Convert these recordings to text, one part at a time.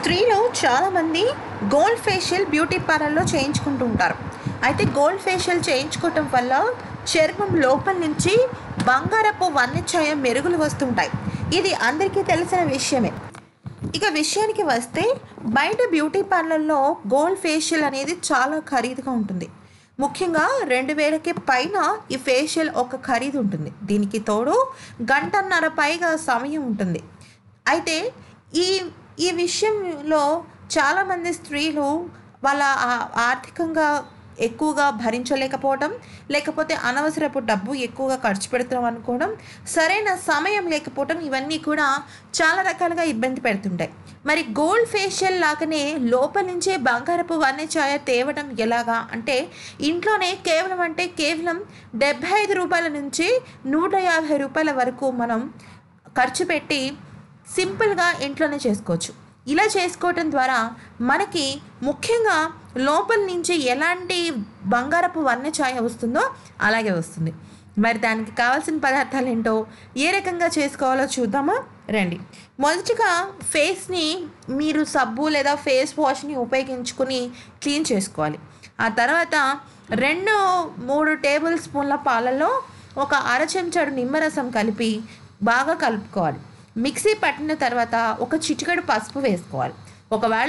స్త్రీలు చాలామంది gold facial beauty పార్లర్లో చేయించుకుంటూ ఉంటారు అయితే గోల్డ్ ఫేషియల్ చేయించుకోవటం వల్ల చర్మం లోపల నుంచి బంగారపు వన్నెఛాయ మెరుగులు వస్తుంటాయి ఇది అందరికీ తెలిసిన విషయమే ఇక విషయానికి వస్తే బయట బ్యూటీ పార్లర్లో గోల్డ్ ఫేషియల్ అనేది చాలా ఖరీదుగా ఉంటుంది ముఖ్యంగా రెండు వేలకి పైన ఈ ఫేషియల్ ఒక ఖరీదు ఉంటుంది దీనికి తోడు గంటన్నర పైగా సమయం ఉంటుంది అయితే ఈ ఈ విషయంలో చాలామంది స్త్రీలు వాళ్ళ ఆ- ఆర్థికంగా ఎక్కువగా భరించలేకపోవడం లేకపోతే అనవసరపు డబ్బు ఎక్కువగా ఖర్చు పెడతాం అనుకోవడం సరైన సమయం లేకపోవడం ఇవన్నీ కూడా చాలా రకాలుగా ఇబ్బంది పెడుతుంటాయి మరి గోల్డ్ ఫేషియల్ లాగానే లోపల నుంచే బంగారపు వన్నె ఛాయ తేవడం ఎలాగా అంటే ఇంట్లోనే కేవలం అంటే కేవలం డెబ్బై ఐదు రూపాయల నుంచి నూట యాభై రూపాయల వరకు మనం ఖర్చు పెట్టి సింపుల్గా ఇంట్లోనే చేసుకోవచ్చు ఇలా చేసుకోవటం ద్వారా మనకి ముఖ్యంగా లోపల నుంచి ఎలాంటి బంగారపు వర్ణ ఛాయ వస్తుందో అలాగే వస్తుంది మరి దానికి కావాల్సిన పదార్థాలు ఏంటో ఏ రకంగా చేసుకోవాలో చూద్దామా రండి మొదటిగా ఫేస్ని మీరు సబ్బు లేదా ఫేస్ వాష్ని ఉపయోగించుకుని క్లీన్ చేసుకోవాలి ఆ తర్వాత రెండు మూడు టేబుల్ స్పూన్ల పాలలో ఒక అర చెంచాడు నిమ్మరసం కలిపి బాగా కలుపుకోవాలి మిక్సీ పట్టిన తర్వాత ఒక చిటికెడు పసుపు వేసుకోవాలి ఒకవేళ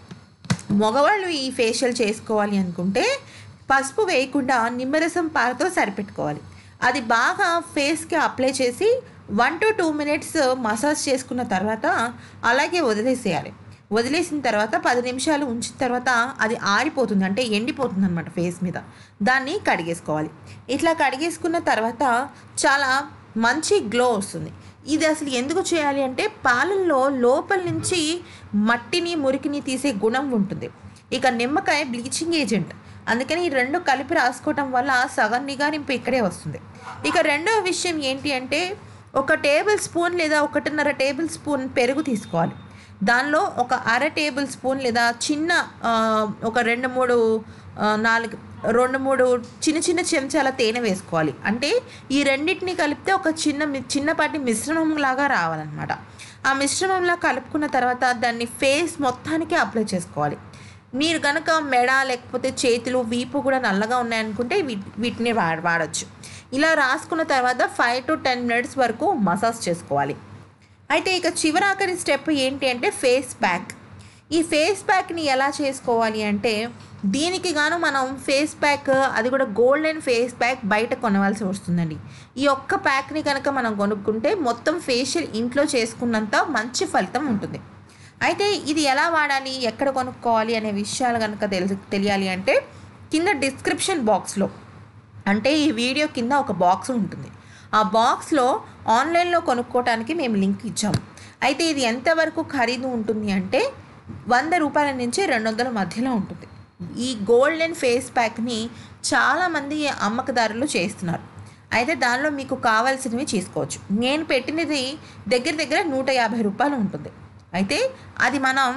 మగవాళ్ళు ఈ ఫేషియల్ చేసుకోవాలి అనుకుంటే పసుపు వేయకుండా నిమ్మరసం పాలతో సరిపెట్టుకోవాలి అది బాగా ఫేస్కి అప్లై చేసి one to two minutes massage చేసుకున్న తర్వాత అలాగే వదిలేసేయాలి వదిలేసిన తర్వాత పది నిమిషాలు ఉంచిన తర్వాత అది ఆరిపోతుంది అంటే ఎండిపోతుంది అనమాట ఫేస్ మీద దాన్ని కడిగేసుకోవాలి ఇట్లా కడిగేసుకున్న తర్వాత చాలా మంచి గ్లో వస్తుంది ఇది అసలు ఎందుకు చేయాలి అంటే పాలల్లో లోపల నుంచి మట్టిని మురికిని తీసే గుణం ఉంటుంది ఇక నిమ్మకాయ బ్లీచింగ్ ఏజెంట్ అందుకని ఈ రెండు కలిపి రాసుకోవటం వల్ల సగం నిగారింపు ఇక్కడే వస్తుంది ఇక రెండవ విషయం ఏంటి అంటే ఒక టేబుల్ స్పూన్ లేదా ఒకటిన్నర టేబుల్ స్పూన్ పెరుగు తీసుకోవాలి దానిలో ఒక అర టేబుల్ స్పూన్ లేదా చిన్న ఆ, ఒక రెండు మూడు ఆ, నాలుగు రెండు మూడు చిన్న చిన్న చెంచాల తేనె వేసుకోవాలి అంటే ఈ రెండింటిని కలిపితే ఒక చిన్న మి- చిన్నపాటి మిశ్రమం లాగా రావాలన్నమాట ఆ మిశ్రమంలా కలుపుకున్న తర్వాత దాన్ని ఫేస్ మొత్తానికి అప్లై చేసుకోవాలి మీరు కనుక మెడ లేకపోతే చేతులు వీపు కూడా నల్లగా ఉన్నాయనుకుంటే వీ- వీటిని వా వాడచ్చు ఇలా రాసుకున్న తర్వాత ఫైవ్ టు టెన్ మినిట్స్ వరకు మసాజ్ చేసుకోవాలి అయితే ఇక చివరాఖరి స్టెప్ ఏంటి అంటే ఫేస్ ప్యాక్ ఈ ఫేస్ ప్యాక్ని ఎలా చేసుకోవాలి అంటే దీనికి గాను మనం ఫేస్ ప్యాక్ అది కూడా గోల్డెన్ ఫేస్ ప్యాక్ బయట కొనవలసి వస్తుందండి ఈ ఒక్క ప్యాక్ని కనుక మనం కొనుక్కుంటే మొత్తం ఫేషియల్ ఇంట్లో చేసుకున్నంత మంచి ఫలితం ఉంటుంది అయితే ఇది ఎలా వాడాలి ఎక్కడ కొనుక్కోవాలి అనే విషయాలు కనుక తెలి తెలియాలి అంటే కింద డిస్క్రిప్షన్ బాక్స్లో అంటే ఈ వీడియో కింద ఒక బాక్స్ ఉంటుంది ఆ బాక్స్లో ఆన్లైన్లో కొనుక్కోవడానికి మేము లింక్ ఇచ్చాము అయితే ఇది ఎంతవరకు ఖరీదు ఉంటుంది అంటే వంద రూపాయల నుంచి రెండు వందల మధ్యలో ఉంటుంది ఈ గోల్డెన్ ఫేస్ ప్యాక్ని చాలామంది అమ్మకదారులు చేస్తున్నారు అయితే దానిలో మీకు కావాల్సినవి తీసుకోవచ్చు నేను పెట్టినది దగ్గర దగ్గర నూట యాభై రూపాయలు ఉంటుంది అయితే అది మనం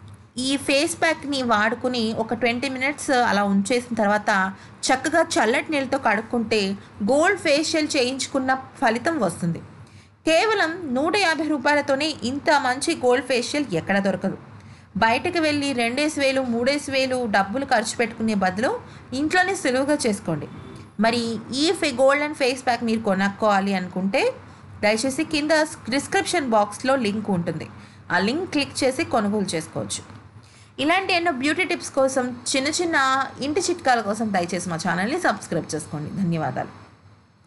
ఈ ఫేస్ ప్యాక్ని వాడుకుని ఒక ట్వంటీ మినిట్స్ అలా ఉంచేసిన తర్వాత చక్కగా చల్లటి నీళ్ళతో కడుక్కుంటే గోల్డ్ ఫేషియల్ చేయించుకున్న ఫలితం వస్తుంది కేవలం నూట యాభై రూపాయలతోనే ఇంత మంచి గోల్డ్ ఫేషియల్ ఎక్కడ దొరకదు బయటకు వెళ్ళి రెండేసి వేలు మూడేసి వేలు డబ్బులు ఖర్చు పెట్టుకునే బదులు ఇంట్లోనే సులువుగా చేసుకోండి మరి ఈ ఫే గోల్డెన్ ఫేస్ ప్యాక్ మీరు కొనుక్కోవాలి అనుకుంటే దయచేసి కింద డిస్క్రిప్షన్ బాక్స్లో లింక్ ఉంటుంది ఆ లింక్ క్లిక్ చేసి కొనుగోలు చేసుకోవచ్చు ఇలాంటి ఎన్నో బ్యూటీ టిప్స్ కోసం చిన్న చిన్న ఇంటి చిట్కాల కోసం దయచేసి మా ఛానల్ని సబ్స్క్రైబ్ చేసుకోండి ధన్యవాదాలు